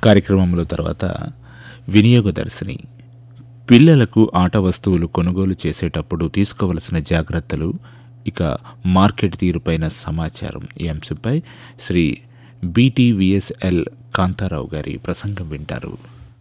కార్యక్రమంలో తర్వాత వినియోగదర్శిని పిల్లలకు ఆట వస్తువులు కొనుగోలు చేసేటప్పుడు తీసుకోవలసిన జాగ్రత్తలు ఇక మార్కెట్ తీరుపైన సమాచారం ఈ అంశంపై శ్రీ బీటీవీఎస్ఎల్ కాంతారావు గారి ప్రసంగం వింటారు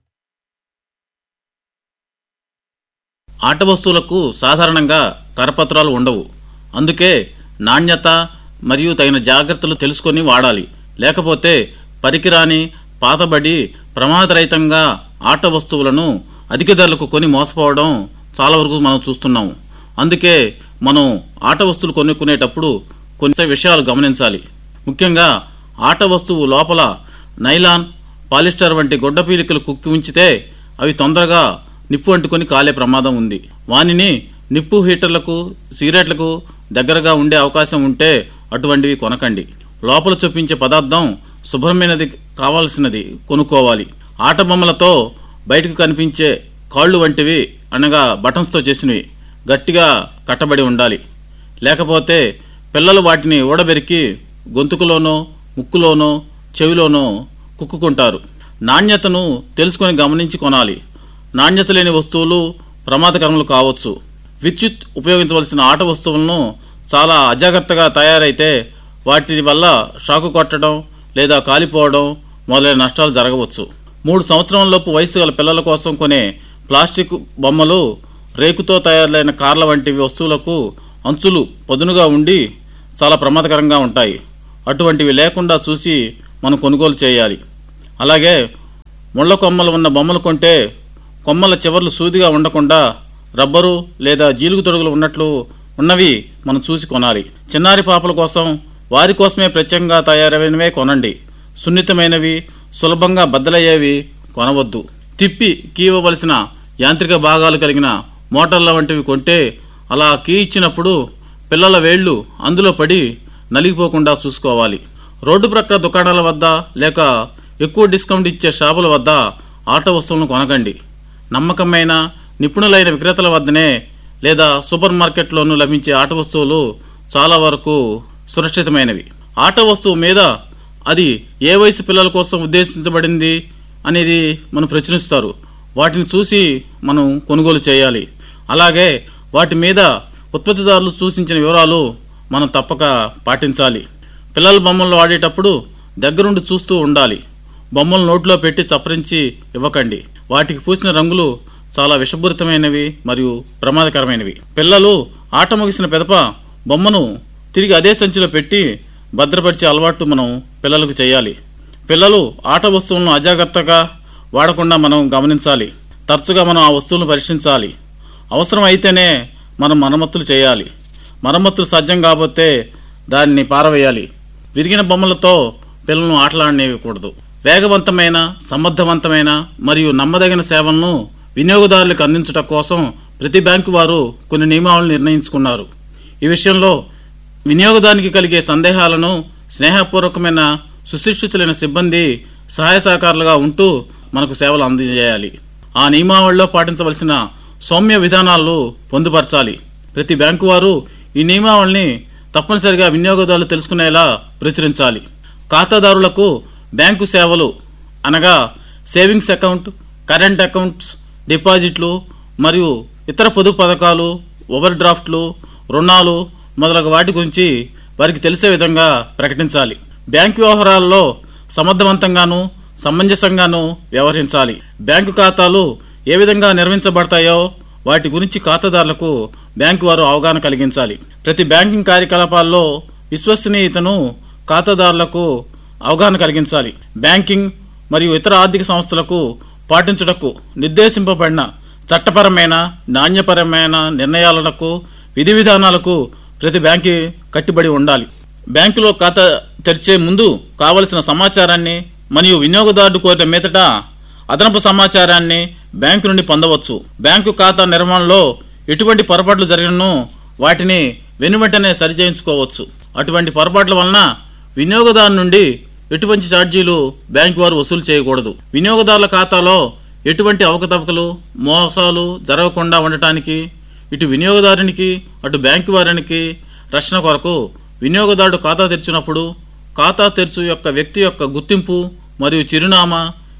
ఆట వస్తువులకు సాధారణంగా కరపత్రాలు ఉండవు అందుకే నాణ్యత మరియు తగిన జాగ్రత్తలు తెలుసుకొని వాడాలి లేకపోతే పరికిరాని పాతబడి ప్రమాదరహితంగా ఆట వస్తువులను అధిక ధరలకు కొని మోసపోవడం చాలా వరకు మనం చూస్తున్నాము అందుకే మనం ఆట వస్తువులు కొనుక్కునేటప్పుడు కొన్ని విషయాలు గమనించాలి ముఖ్యంగా ఆట వస్తువు లోపల నైలాన్ పాలిస్టర్ వంటి గొడ్డ పీలికలు కుక్కి ఉంచితే అవి తొందరగా నిప్పు అంటుకొని కాలే ప్రమాదం ఉంది వానిని నిప్పు హీటర్లకు సిగరెట్లకు దగ్గరగా ఉండే అవకాశం ఉంటే అటువంటివి కొనకండి లోపల చొప్పించే పదార్థం శుభ్రమైనది కావాల్సినది కొనుక్కోవాలి ఆట బొమ్మలతో బయటకు కనిపించే కాళ్ళు వంటివి అనగా బటన్స్తో చేసినవి గట్టిగా కట్టబడి ఉండాలి లేకపోతే పిల్లలు వాటిని ఊడబెరికి గొంతుకులోనో ముక్కులోనో చెవిలోనో కుక్కుకుంటారు నాణ్యతను తెలుసుకొని గమనించి కొనాలి నాణ్యత లేని వస్తువులు ప్రమాదకరములు కావచ్చు విద్యుత్ ఉపయోగించవలసిన ఆట వస్తువులను చాలా అజాగ్రత్తగా తయారైతే వాటి వల్ల షాకు కొట్టడం లేదా కాలిపోవడం మొదలైన నష్టాలు జరగవచ్చు మూడు సంవత్సరంలోపు వయసు గల పిల్లల కోసం కొనే ప్లాస్టిక్ బొమ్మలు రేకుతో తయారైన కార్ల వంటి వస్తువులకు అంచులు పదునుగా ఉండి చాలా ప్రమాదకరంగా ఉంటాయి అటువంటివి లేకుండా చూసి మనం కొనుగోలు చేయాలి అలాగే ముళ్ళ కొమ్మలు ఉన్న బొమ్మలు కొంటే కొమ్మల చివర్లు సూదిగా ఉండకుండా రబ్బరు లేదా జీలుగు తొడుగులు ఉన్నట్లు ఉన్నవి మనం చూసి కొనాలి చిన్నారి పాపల కోసం వారి కోసమే ప్రత్యేకంగా తయారైనవే కొనండి సున్నితమైనవి సులభంగా బద్దలయ్యేవి కొనవద్దు తిప్పి కీవవలసిన యాంత్రిక భాగాలు కలిగిన మోటార్ల వంటివి కొంటే అలా కీ ఇచ్చినప్పుడు పిల్లల వేళ్లు అందులో పడి నలిగిపోకుండా చూసుకోవాలి రోడ్డు ప్రక్కల దుకాణాల వద్ద లేక ఎక్కువ డిస్కౌంట్ ఇచ్చే షాపుల వద్ద ఆట వస్తువులను కొనకండి నమ్మకమైన నిపుణులైన విక్రేతల వద్దనే లేదా సూపర్ మార్కెట్లోనూ లభించే ఆట వస్తువులు చాలా వరకు సురక్షితమైనవి ఆట వస్తువు మీద అది ఏ వయసు పిల్లల కోసం ఉద్దేశించబడింది అనేది మనం ప్రచురిస్తారు వాటిని చూసి మనం కొనుగోలు చేయాలి అలాగే వాటి మీద ఉత్పత్తిదారులు సూచించిన వివరాలు మనం తప్పక పాటించాలి పిల్లల బొమ్మలు ఆడేటప్పుడు దగ్గరుండి చూస్తూ ఉండాలి బొమ్మలు నోట్లో పెట్టి చప్పరించి ఇవ్వకండి వాటికి పూసిన రంగులు చాలా విషపూరితమైనవి మరియు ప్రమాదకరమైనవి పిల్లలు ఆట ముగిసిన పెదప బొమ్మను తిరిగి అదే సంచిలో పెట్టి భద్రపరిచే అలవాటు మనం పిల్లలకు చేయాలి పిల్లలు ఆట వస్తువులను అజాగ్రత్తగా వాడకుండా మనం గమనించాలి తరచుగా మనం ఆ వస్తువులను పరీక్షించాలి అవసరం అయితేనే మనం మరమ్మతులు చేయాలి మరమ్మతులు సాధ్యం కాకపోతే దాన్ని పారవేయాలి విరిగిన బొమ్మలతో పిల్లలను ఆటలాడనివ్వకూడదు వేగవంతమైన సమర్థవంతమైన మరియు నమ్మదగిన సేవలను వినియోగదారులకు అందించడం కోసం ప్రతి బ్యాంకు వారు కొన్ని నియమాలను నిర్ణయించుకున్నారు ఈ విషయంలో వినియోగదానికి కలిగే సందేహాలను స్నేహపూర్వకమైన సుశిక్షితులైన సిబ్బంది సహాయ సహకారులుగా ఉంటూ మనకు సేవలు అందజేయాలి ఆ నియమావళిలో పాటించవలసిన సౌమ్య విధానాలు పొందుపరచాలి ప్రతి బ్యాంకు వారు ఈ నియమావళిని తప్పనిసరిగా వినియోగదారులు తెలుసుకునేలా ప్రచురించాలి ఖాతాదారులకు బ్యాంకు సేవలు అనగా సేవింగ్స్ అకౌంట్ కరెంట్ అకౌంట్స్ డిపాజిట్లు మరియు ఇతర పొదుపు పథకాలు ఓవర్ డ్రాఫ్ట్లు రుణాలు మొదలగు వాటి గురించి వారికి తెలిసే విధంగా ప్రకటించాలి బ్యాంకు వ్యవహారాల్లో సమర్థవంతంగాను సమంజసంగాను వ్యవహరించాలి బ్యాంకు ఖాతాలు ఏ విధంగా నిర్వహించబడతాయో వాటి గురించి ఖాతాదారులకు బ్యాంకు వారు అవగాహన కలిగించాలి ప్రతి బ్యాంకింగ్ కార్యకలాపాల్లో విశ్వసనీయతను ఖాతాదారులకు అవగాహన కలిగించాలి బ్యాంకింగ్ మరియు ఇతర ఆర్థిక సంస్థలకు పాటించుటకు నిర్దేశింపబడిన చట్టపరమైన నాణ్యపరమైన నిర్ణయాలకు విధి విధానాలకు ప్రతి బ్యాంకి కట్టుబడి ఉండాలి బ్యాంకులో ఖాతా తెరిచే ముందు కావలసిన సమాచారాన్ని మరియు వినియోగదారుడు కోరిన మీదట అదనపు సమాచారాన్ని బ్యాంకు నుండి పొందవచ్చు బ్యాంకు ఖాతా నిర్వహణలో ఎటువంటి పొరపాట్లు జరిగినను వాటిని వెనువెంటనే సరిచేయించుకోవచ్చు అటువంటి పొరపాట్ల వలన వినియోగదారు నుండి ఎటువంటి ఛార్జీలు బ్యాంకు వారు వసూలు చేయకూడదు వినియోగదారుల ఖాతాలో ఎటువంటి అవకతవకలు మోసాలు జరగకుండా ఉండటానికి ఇటు వినియోగదారునికి అటు బ్యాంకు వారికి రక్షణ కొరకు వినియోగదారుడు ఖాతా తెరిచినప్పుడు ఖాతా తెరుచు యొక్క వ్యక్తి యొక్క గుర్తింపు మరియు చిరునామా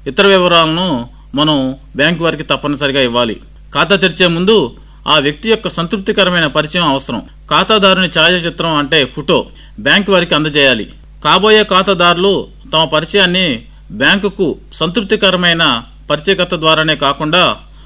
ఇతర వివరాలను మనం బ్యాంకు వారికి తప్పనిసరిగా ఇవ్వాలి ఖాతా తెరిచే ముందు ఆ వ్యక్తి యొక్క సంతృప్తికరమైన పరిచయం అవసరం ఖాతాదారుని ఛాయాచిత్రం అంటే ఫోటో బ్యాంకు వారికి అందజేయాలి కాబోయే ఖాతాదారులు తమ పరిచయాన్ని బ్యాంకుకు సంతృప్తికరమైన పరిచయకర్త ద్వారానే కాకుండా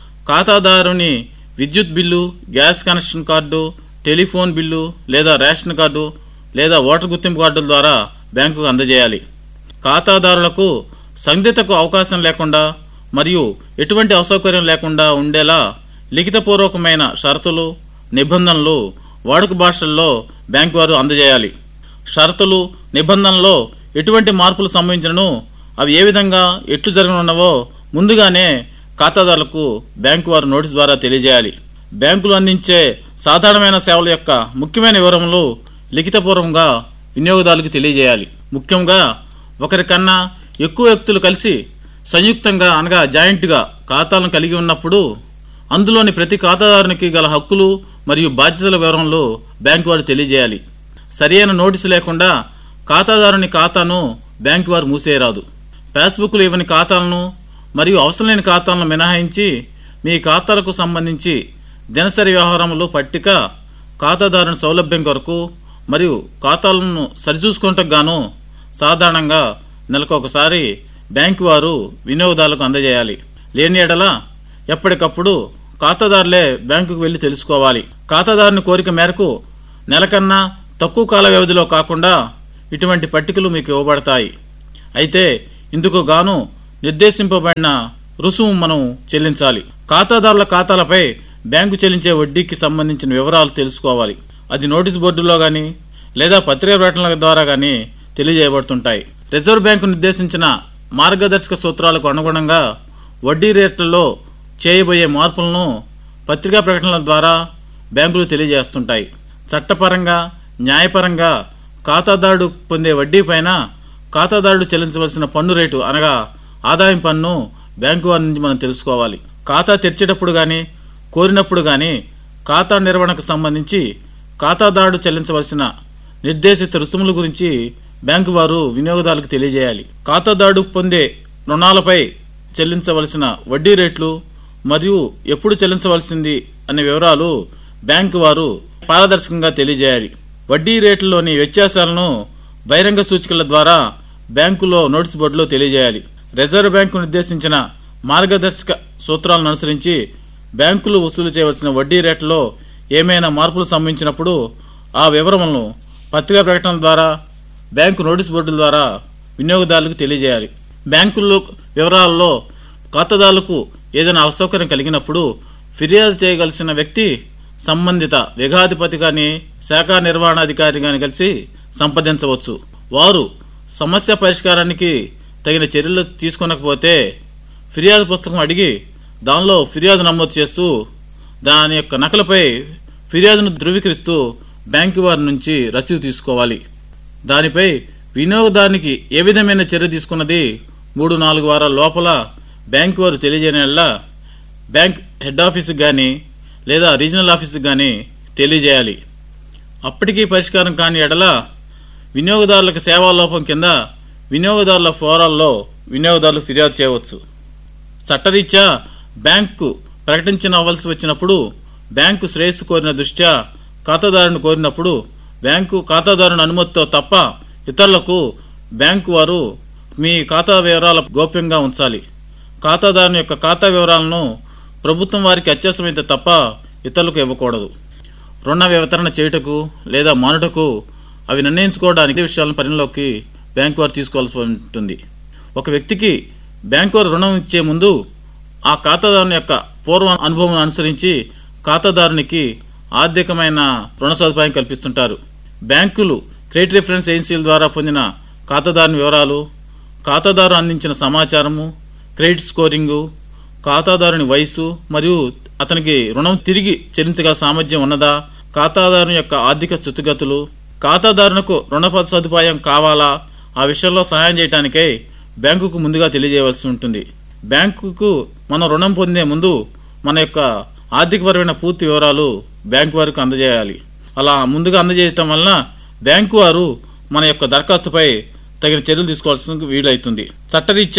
ఖాతాదారుని విద్యుత్ bill gas connection card telephone bill లేదా రేషన్ కార్డు లేదా ఓటర్ గుర్తింపు కార్డుల ద్వారా బ్యాంకుకు అందజేయాలి ఖాతాదారులకు సంధితకు అవకాశం లేకుండా మరియు ఎటువంటి అసౌకర్యం లేకుండా ఉండేలా లిఖితపూర్వకమైన షరతులు నిబంధనలు వాడుక భాషల్లో బ్యాంకు వారు అందజేయాలి షరతులు నిబంధనల్లో ఎటువంటి మార్పులు సంభవించినను అవి ఏ విధంగా ఎట్లు జరగనున్నవో ముందుగానే ఖాతాదారులకు బ్యాంకు వారు నోటీస్ ద్వారా తెలియజేయాలి బ్యాంకులు అందించే సాధారణమైన సేవల యొక్క ముఖ్యమైన వివరములు లిఖితపూర్వకంగా వినియోగదారులకు తెలియజేయాలి ముఖ్యంగా ఒకరికన్నా ఎక్కువ వ్యక్తులు కలిసి సంయుక్తంగా అనగా జాయింట్గా ఖాతాలను కలిగి ఉన్నప్పుడు అందులోని ప్రతి ఖాతాదారునికి గల హక్కులు మరియు బాధ్యతల వివరంలో బ్యాంకు వారు తెలియజేయాలి సరియైన నోటీసు లేకుండా ఖాతాదారుని ఖాతాను బ్యాంకు వారు మూసేయరాదు పాస్బుక్లు ఇవ్వని ఖాతాలను మరియు అవసరం లేని ఖాతాలను మినహాయించి మీ ఖాతాలకు సంబంధించి దినసరి వ్యవహారములు పట్టిక ఖాతాదారుని సౌలభ్యం కొరకు మరియు ఖాతాలను సరిచూసుకుంటకు గాను సాధారణంగా నెలకు ఒకసారి బ్యాంకు వారు వినియోగదారులకు అందజేయాలి లేని ఎడల ఎప్పటికప్పుడు ఖాతాదారులే బ్యాంకుకు వెళ్లి తెలుసుకోవాలి ఖాతాదారుని కోరిక మేరకు నెలకన్నా తక్కువ కాల వ్యవధిలో కాకుండా ఇటువంటి పట్టికలు మీకు ఇవ్వబడతాయి అయితే ఇందుకు గాను నిర్దేశింపబడిన రుసుము మనం చెల్లించాలి ఖాతాదారుల ఖాతాలపై బ్యాంకు చెల్లించే వడ్డీకి సంబంధించిన వివరాలు తెలుసుకోవాలి అది నోటీస్ బోర్డులో గాని లేదా పత్రికా ప్రకటనల ద్వారా గాని తెలియజేయబడుతుంటాయి రిజర్వ్ బ్యాంకు నిర్దేశించిన మార్గదర్శక సూత్రాలకు అనుగుణంగా వడ్డీ రేట్లలో చేయబోయే మార్పులను పత్రికా ప్రకటనల ద్వారా బ్యాంకులు తెలియజేస్తుంటాయి చట్టపరంగా న్యాయపరంగా ఖాతాదారుడు పొందే వడ్డీ పైన ఖాతాదారుడు చెల్లించవలసిన పన్ను రేటు అనగా ఆదాయం పన్ను బ్యాంకు వారి నుంచి మనం తెలుసుకోవాలి ఖాతా తెరిచేటప్పుడు గాని కోరినప్పుడు గాని ఖాతా నిర్వహణకు సంబంధించి ఖాతాదారుడు చెల్లించవలసిన నిర్దేశిత రుసుముల గురించి బ్యాంకు వారు వినియోగదారులకు తెలియజేయాలి ఖాతాదారుడు పొందే రుణాలపై చెల్లించవలసిన వడ్డీ రేట్లు మరియు ఎప్పుడు చెల్లించవలసింది అనే వివరాలు బ్యాంకు వారు పారదర్శకంగా తెలియజేయాలి వడ్డీ రేట్లలోని వ్యత్యాసాలను బహిరంగ సూచికల ద్వారా బ్యాంకులో నోటీస్ బోర్డులో తెలియజేయాలి రిజర్వ్ బ్యాంకు నిర్దేశించిన మార్గదర్శక సూత్రాలను అనుసరించి బ్యాంకులు వసూలు చేయవలసిన వడ్డీ రేట్లలో ఏమైనా మార్పులు సంభవించినప్పుడు ఆ వివరములను పత్రికా ప్రకటనల ద్వారా బ్యాంకు నోటీస్ బోర్డుల ద్వారా వినియోగదారులకు తెలియజేయాలి బ్యాంకుల్లో వివరాల్లో ఖాతాదారులకు ఏదైనా అసౌకర్యం కలిగినప్పుడు ఫిర్యాదు చేయగలిసిన వ్యక్తి సంబంధిత విఘాధిపతి గాని శాఖా నిర్వహణాధికారి గాని కలిసి సంప్రదించవచ్చు వారు సమస్య పరిష్కారానికి తగిన చర్యలు తీసుకొనకపోతే ఫిర్యాదు పుస్తకం అడిగి దానిలో ఫిర్యాదు నమోదు చేస్తూ దాని యొక్క నకలపై ఫిర్యాదును ధృవీకరిస్తూ బ్యాంకు వారి నుంచి రసీదు తీసుకోవాలి దానిపై వినియోగదారునికి ఏ విధమైన చర్య తీసుకున్నది మూడు నాలుగు వారాల లోపల బ్యాంకు వారు తెలియజేయనల్లా బ్యాంక్ హెడ్ ఆఫీసుకు కానీ లేదా రీజనల్ ఆఫీసుకు కానీ తెలియజేయాలి అప్పటికీ పరిష్కారం కాని ఎడల వినియోగదారులకు సేవా లోపం కింద వినియోగదారుల ఫోరాల్లో వినియోగదారులు ఫిర్యాదు చేయవచ్చు చట్టరీత్యా బ్యాంకు ప్రకటించిన అవ్వాల్సి వచ్చినప్పుడు బ్యాంకు శ్రేయస్సు కోరిన దృష్ట్యా ఖాతాదారుని కోరినప్పుడు బ్యాంకు ఖాతాదారుని అనుమతితో తప్ప ఇతరులకు బ్యాంకు వారు మీ ఖాతా వివరాల గోప్యంగా ఉంచాలి ఖాతాదారుని యొక్క ఖాతా వివరాలను ప్రభుత్వం వారికి అత్యవసరమైతే తప్ప ఇతరులకు ఇవ్వకూడదు రుణ వితరణ చేయుటకు లేదా మానుటకు అవి నిర్ణయించుకోవడానికి ఈ విషయాలను పరిగణలోకి బ్యాంకు వారు తీసుకోవాల్సి ఉంటుంది ఒక వ్యక్తికి బ్యాంకు వారు రుణం ఇచ్చే ముందు ఆ ఖాతాదారుని యొక్క పూర్వ అనుభవం అనుసరించి ఖాతాదారునికి ఆర్థికమైన రుణ సదుపాయం కల్పిస్తుంటారు బ్యాంకులు క్రెడిట్ రిఫరెన్స్ ఏజెన్సీల ద్వారా పొందిన ఖాతాదారుని వివరాలు ఖాతాదారు అందించిన సమాచారము క్రెడిట్ స్కోరింగు ఖాతాదారుని వయసు మరియు అతనికి రుణం తిరిగి చెల్లించగల సామర్థ్యం ఉన్నదా ఖాతాదారుని యొక్క ఆర్థిక స్థితిగతులు ఖాతాదారునకు రుణ సదుపాయం కావాలా ఆ విషయంలో సహాయం చేయడానికై బ్యాంకుకు ముందుగా తెలియజేయవలసి ఉంటుంది బ్యాంకుకు మనం రుణం పొందే ముందు మన యొక్క ఆర్థికపరమైన పూర్తి వివరాలు బ్యాంకు వారికి అందజేయాలి అలా ముందుగా అందజేయటం వలన బ్యాంకు వారు మన యొక్క దరఖాస్తుపై తగిన చర్యలు తీసుకోవాల్సిన వీలవుతుంది చట్టరీత్యా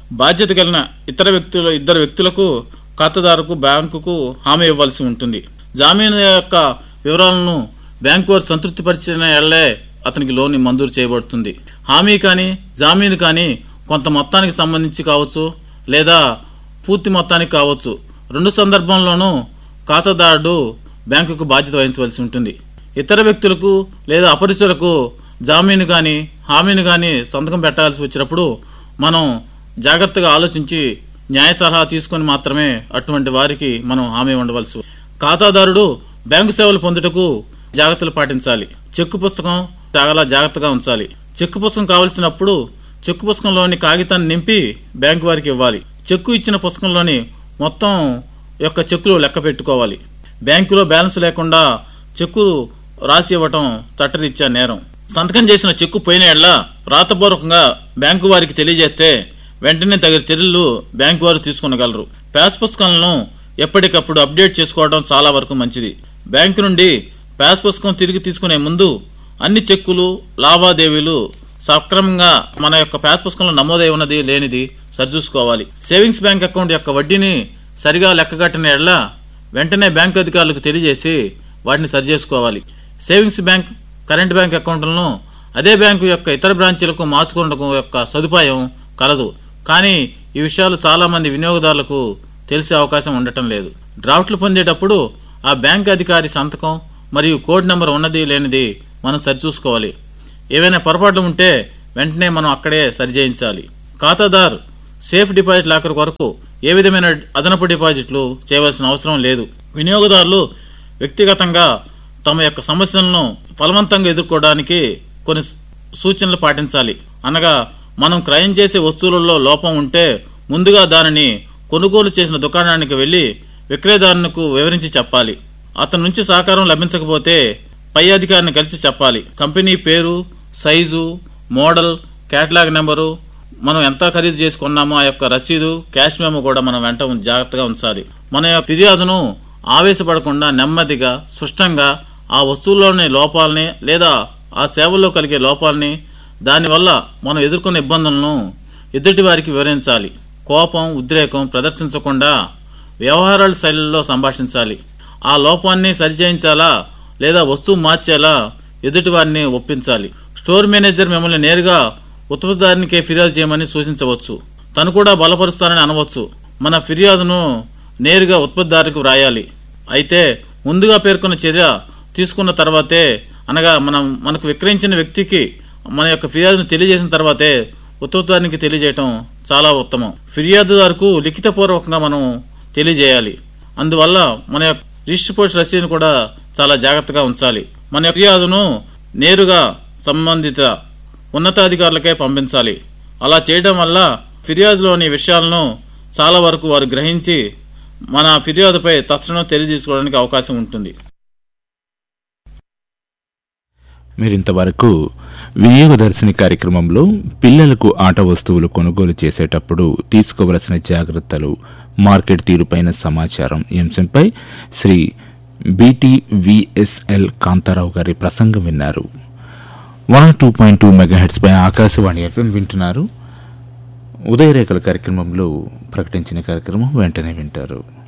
బాధ్యత కలిగిన ఇతర వ్యక్తుల ఇద్దరు వ్యక్తులకు ఖాతాదారుకు బ్యాంకుకు హామీ ఇవ్వాల్సి ఉంటుంది జామీను యొక్క వివరాలను బ్యాంకు వారు సంతృప్తిపరిచిన ఎళ్లే అతనికి లోన్ మంజూరు చేయబడుతుంది హామీ కానీ జామీను కానీ కొంత మొత్తానికి సంబంధించి కావచ్చు లేదా పూర్తి మొత్తానికి కావచ్చు రెండు సందర్భంలోనూ ఖాతాదారుడు బ్యాంకుకు బాధ్యత వహించవలసి ఉంటుంది ఇతర వ్యక్తులకు లేదా అపరిచులకు జామీను కానీ హామీని కానీ సంతకం పెట్టాల్సి వచ్చినప్పుడు మనం జాగ్రత్తగా ఆలోచించి న్యాయ సలహా తీసుకొని మాత్రమే అటువంటి వారికి మనం హామీ ఉండవలసి ఖాతాదారుడు బ్యాంకు సేవలు పొందుటకు జాగ్రత్తలు పాటించాలి చెక్కు పుస్తకం చాలా జాగ్రత్తగా ఉంచాలి చెక్కు పుస్తకం కావలసినప్పుడు చెక్కు పుస్తకంలోని కాగితాన్ని నింపి బ్యాంకు వారికి ఇవ్వాలి చెక్కు ఇచ్చిన పుస్తకంలోని మొత్తం యొక్క చెక్కులు లెక్క పెట్టుకోవాలి బ్యాంకులో బ్యాలెన్స్ లేకుండా చెక్కు రాసి ఇవ్వటం చట్టరీత్యా నేరం సంతకం చేసిన చెక్కు పోయిన ఎడ్ల రాతపూర్వకంగా బ్యాంకు వారికి తెలియజేస్తే వెంటనే తగిన చర్యలు బ్యాంకు వారు తీసుకునగలరు పాస్ పుస్తకాలను ఎప్పటికప్పుడు అప్డేట్ చేసుకోవడం చాలా వరకు మంచిది బ్యాంకు నుండి పాస్ పుస్తకం తిరిగి తీసుకునే ముందు అన్ని చెక్కులు లావాదేవీలు సక్రమంగా మన యొక్క పాస్ పుస్తకంలో నమోదై ఉన్నది లేనిది సరిచూసుకోవాలి సేవింగ్స్ బ్యాంక్ అకౌంట్ యొక్క వడ్డీని సరిగా లెక్కగట్టిన ఎడ్ల వెంటనే బ్యాంకు అధికారులకు తెలియజేసి వాటిని సరిచేసుకోవాలి సేవింగ్స్ బ్యాంక్ కరెంట్ బ్యాంక్ అకౌంట్లను అదే బ్యాంకు యొక్క ఇతర బ్రాంచీలకు మార్చుకోవడం యొక్క సదుపాయం కలదు కానీ ఈ విషయాలు చాలా మంది వినియోగదారులకు తెలిసే అవకాశం ఉండటం లేదు డ్రాఫ్ట్లు పొందేటప్పుడు ఆ బ్యాంక్ అధికారి సంతకం మరియు కోడ్ నెంబర్ ఉన్నది లేనిది మనం సరిచూసుకోవాలి ఏవైనా పొరపాట్లు ఉంటే వెంటనే మనం అక్కడే సరిచేయించాలి ఖాతాదార్ సేఫ్ డిపాజిట్ లాకర్ కొరకు ఏ విధమైన అదనపు డిపాజిట్లు చేయవలసిన అవసరం లేదు వినియోగదారులు వ్యక్తిగతంగా తమ యొక్క సమస్యలను ఫలవంతంగా ఎదుర్కోవడానికి కొన్ని సూచనలు పాటించాలి అనగా మనం క్రయం చేసే వస్తువులలో లోపం ఉంటే ముందుగా దానిని కొనుగోలు చేసిన దుకాణానికి వెళ్లి విక్రయదారునికి వివరించి చెప్పాలి అతని నుంచి సహకారం లభించకపోతే పై అధికారిని కలిసి చెప్పాలి కంపెనీ పేరు సైజు మోడల్ కేటలాగ్ నెంబరు మనం ఎంత ఖరీదు చేసి కొన్నామో ఆ యొక్క రసీదు క్యాష్ మెమో కూడా మనం వెంట ఉం- జాగ్రత్తగా ఉంచాలి మన యొక్క ఫిర్యాదును ఆవేశపడకుండా నెమ్మదిగా స్పష్టంగా ఆ వస్తువుల్లోని లోపాలని లేదా ఆ సేవల్లో కలిగే లోపాలని దానివల్ల మనం ఎదుర్కొన్న ఇబ్బందులను ఎదుటి వారికి వివరించాలి కోపం ఉద్రేకం ప్రదర్శించకుండా వ్యవహారాల శైలిలో సంభాషించాలి ఆ లోపాన్ని సరిచేయించాలా లేదా వస్తువు మార్చేలా ఎదుటి వారిని ఒప్పించాలి స్టోర్ మేనేజర్ మిమ్మల్ని నేరుగా ఉత్పత్తిదారునికే ఫిర్యాదు చేయమని సూచించవచ్చు తను కూడా బలపరుస్తానని అనవచ్చు మన ఫిర్యాదును నేరుగా ఉత్పత్తిదారుకు వ్రాయాలి అయితే ముందుగా పేర్కొన్న చర్య తీసుకున్న తర్వాతే అనగా మనం మనకు విక్రయించిన వ్యక్తికి మన యొక్క ఫిర్యాదును తెలియజేసిన తర్వాతే ఉత్పత్తిదారునికి తెలియజేయటం చాలా ఉత్తమం ఫిర్యాదుదారుకు లిఖితపూర్వకంగా మనం తెలియజేయాలి అందువల్ల మన యొక్క రిజిస్టర్ పోస్ట్ రసీదును కూడా చాలా జాగ్రత్తగా ఉంచాలి మన యొక్క ఫిర్యాదును నేరుగా సంబంధిత ఉన్నతాధికారులకే పంపించాలి అలా చేయడం వల్ల ఫిర్యాదులోని విషయాలను చాలా వరకు వారు గ్రహించి మన ఫిర్యాదుపై తక్షణం తెలియజేసుకోవడానికి అవకాశం ఉంటుంది మీరింతవరకు వినియోగదర్శిని కార్యక్రమంలో పిల్లలకు ఆట వస్తువులు కొనుగోలు చేసేటప్పుడు తీసుకోవలసిన జాగ్రత్తలు మార్కెట్ తీరుపైన సమాచారం ఈ అంశంపై శ్రీ బీటీ విఎస్ఎల్ కాంతారావు గారి ప్రసంగం విన్నారు one two point two megahertz పై ఆకాశవాణి ఎఫ్ఎం వింటున్నారు ఉదయరేఖల కార్యక్రమంలో ప్రకటించిన కార్యక్రమం వెంటనే వింటారు